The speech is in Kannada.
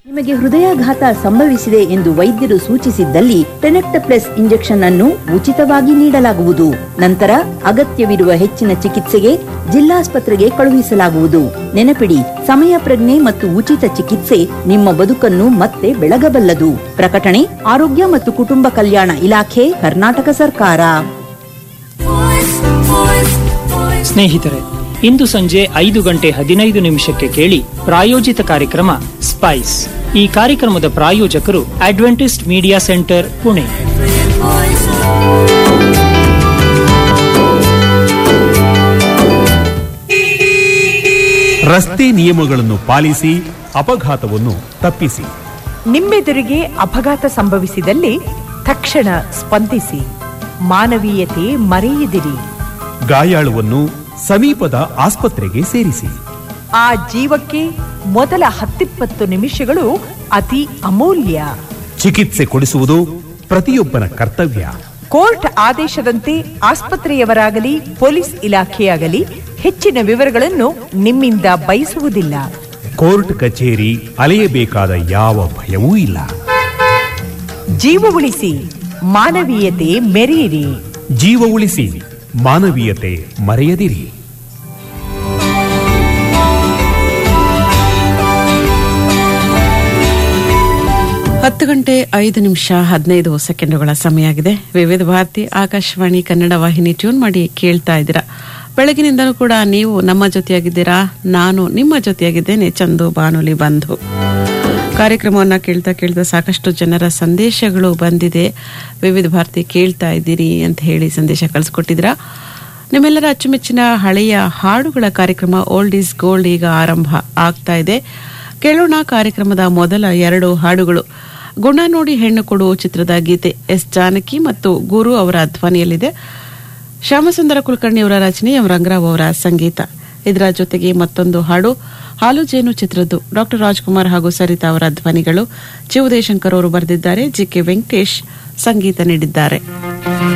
ನಿಮಗೆ ಹೃದಯಾಘಾತ ಸಂಭವಿಸಿದೆ ಎಂದು ವೈದ್ಯರು ಸೂಚಿಸಿದ್ದಲ್ಲಿ ಟೆನೆಕ್ಟಪ್ಲೆಸ್ ಇಂಜೆಕ್ಷನ್ ಅನ್ನು ಉಚಿತವಾಗಿ ನೀಡಲಾಗುವುದು ನಂತರ ಅಗತ್ಯವಿರುವ ಹೆಚ್ಚಿನ ಚಿಕಿತ್ಸೆಗೆ ಜಿಲ್ಲಾಸ್ಪತ್ರೆಗೆ ಕಳುಹಿಸಲಾಗುವುದು ನೆನಪಿಡಿ ಸಮಯ ಪ್ರಜ್ಞೆ ಮತ್ತು ಉಚಿತ ಚಿಕಿತ್ಸೆ ನಿಮ್ಮ ಬದುಕನ್ನು ಮತ್ತೆ ಬೆಳಗಬಲ್ಲದು ಪ್ರಕಟಣೆ ಆರೋಗ್ಯ ಮತ್ತು ಕುಟುಂಬ ಕಲ್ಯಾಣ ಇಲಾಖೆ ಕರ್ನಾಟಕ ಸರ್ಕಾರ ಸ್ನೇಹಿತರೆ ಇಂದು ಸಂಜೆ ಐದು ಗಂಟೆ ಹದಿನೈದು ನಿಮಿಷಕ್ಕೆ ಕೇಳಿ ಪ್ರಾಯೋಜಿತ ಕಾರ್ಯಕ್ರಮ ಸ್ಪೈಸ್ ಈ ಕಾರ್ಯಕ್ರಮದ ಪ್ರಾಯೋಜಕರು ಅಡ್ವೆಂಟಿಸ್ಟ್ ಮೀಡಿಯಾ ಸೆಂಟರ್ ಪುಣೆ ರಸ್ತೆ ನಿಯಮಗಳನ್ನು ಪಾಲಿಸಿ ಅಪಘಾತವನ್ನು ತಪ್ಪಿಸಿ ನಿಮ್ಮೆದುರಿಗೆ ಅಪಘಾತ ಸಂಭವಿಸಿದಲ್ಲಿ ತಕ್ಷಣ ಸ್ಪಂದಿಸಿ ಮಾನವೀಯತೆ ಮರೆಯದಿರಿ ಗಾಯಾಳುವನ್ನು ಸಮೀಪದ ಆಸ್ಪತ್ರೆಗೆ ಸೇರಿಸಿ ಆ ಜೀವಕ್ಕೆ ಮೊದಲ ಹತ್ತಿಪ್ಪತ್ತು ನಿಮಿಷಗಳು ಅತಿ ಅಮೂಲ್ಯ ಚಿಕಿತ್ಸೆ ಕೊಡಿಸುವುದು ಪ್ರತಿಯೊಬ್ಬನ ಕರ್ತವ್ಯ ಕೋರ್ಟ್ ಆದೇಶದಂತೆ ಆಸ್ಪತ್ರೆಯವರಾಗಲಿ ಪೊಲೀಸ್ ಇಲಾಖೆಯಾಗಲಿ ಹೆಚ್ಚಿನ ವಿವರಗಳನ್ನು ನಿಮ್ಮಿಂದ ಬಯಸುವುದಿಲ್ಲ ಕೋರ್ಟ್ ಕಚೇರಿ ಅಲೆಯಬೇಕಾದ ಯಾವ ಭಯವೂ ಇಲ್ಲ ಜೀವ ಉಳಿಸಿ ಮಾನವೀಯತೆ ಮೆರೆಯಿರಿ ಜೀವ ಉಳಿಸಿ ಮಾನವೀಯತೆ ಮರೆಯದಿರಿ ಹತ್ತು ಗಂಟೆ ಐದು ನಿಮಿಷ ಹದಿನೈದು ಸೆಕೆಂಡುಗಳ ಸಮಯ ಆಗಿದೆ ವಿವಿಧ ಭಾರತಿ ಆಕಾಶವಾಣಿ ಕನ್ನಡ ವಾಹಿನಿ ಟ್ಯೂನ್ ಮಾಡಿ ಕೇಳ್ತಾ ಇದ್ದೀರಾ ಬೆಳಗಿನಿಂದಲೂ ಕೂಡ ನೀವು ನಮ್ಮ ಜೊತೆಯಾಗಿದ್ದೀರಾ ನಾನು ನಿಮ್ಮ ಜೊತೆಯಾಗಿದ್ದೇನೆ ಚಂದು ಬಾನುಲಿ ಬಂಧು ಕಾರ್ಯಕ್ರಮವನ್ನ ಕೇಳ್ತಾ ಕೇಳ್ತಾ ಸಾಕಷ್ಟು ಜನರ ಸಂದೇಶಗಳು ಬಂದಿದೆ ವಿವಿಧ ಭಾರತಿ ಕೇಳ್ತಾ ಇದ್ದೀರಿ ಅಂತ ಹೇಳಿ ಸಂದೇಶ ಕಳಿಸ್ಕೊಟ್ಟಿದ್ದೀರಾ ನಿಮ್ಮೆಲ್ಲರ ಅಚ್ಚುಮೆಚ್ಚಿನ ಹಳೆಯ ಹಾಡುಗಳ ಕಾರ್ಯಕ್ರಮ ಓಲ್ಡ್ ಈಸ್ ಗೋಲ್ಡ್ ಈಗ ಆರಂಭ ಆಗ್ತಾ ಇದೆ ಕೇಳೋಣ ಕಾರ್ಯಕ್ರಮದ ಮೊದಲ ಎರಡು ಹಾಡುಗಳು ಗುಣ ನೋಡಿ ಹೆಣ್ಣು ಕೊಡು ಚಿತ್ರದ ಗೀತೆ ಎಸ್ ಜಾನಕಿ ಮತ್ತು ಗುರು ಅವರ ಧ್ವನಿಯಲ್ಲಿದೆ ಶ್ಯಾಮಸುಂದರ ಕುಲಕರ್ಣಿ ಅವರ ರಚನೆ ಎಂ ರಂಗರಾವ್ ಅವರ ಸಂಗೀತ ಇದರ ಜೊತೆಗೆ ಮತ್ತೊಂದು ಹಾಡು ಹಾಲು ಜೇನು ಚಿತ್ರದ್ದು ಡಾಕ್ಟರ್ ರಾಜ್ಕುಮಾರ್ ಹಾಗೂ ಸರಿತಾ ಅವರ ಧ್ವನಿಗಳು ಜಿ ಉದಯಶಂಕರ್ ಅವರು ಬರೆದಿದ್ದಾರೆ ಜಿ ಕೆ ವೆಂಕಟೇಶ್ ಸಂಗೀತ ನೀಡಿದ್ದಾರೆ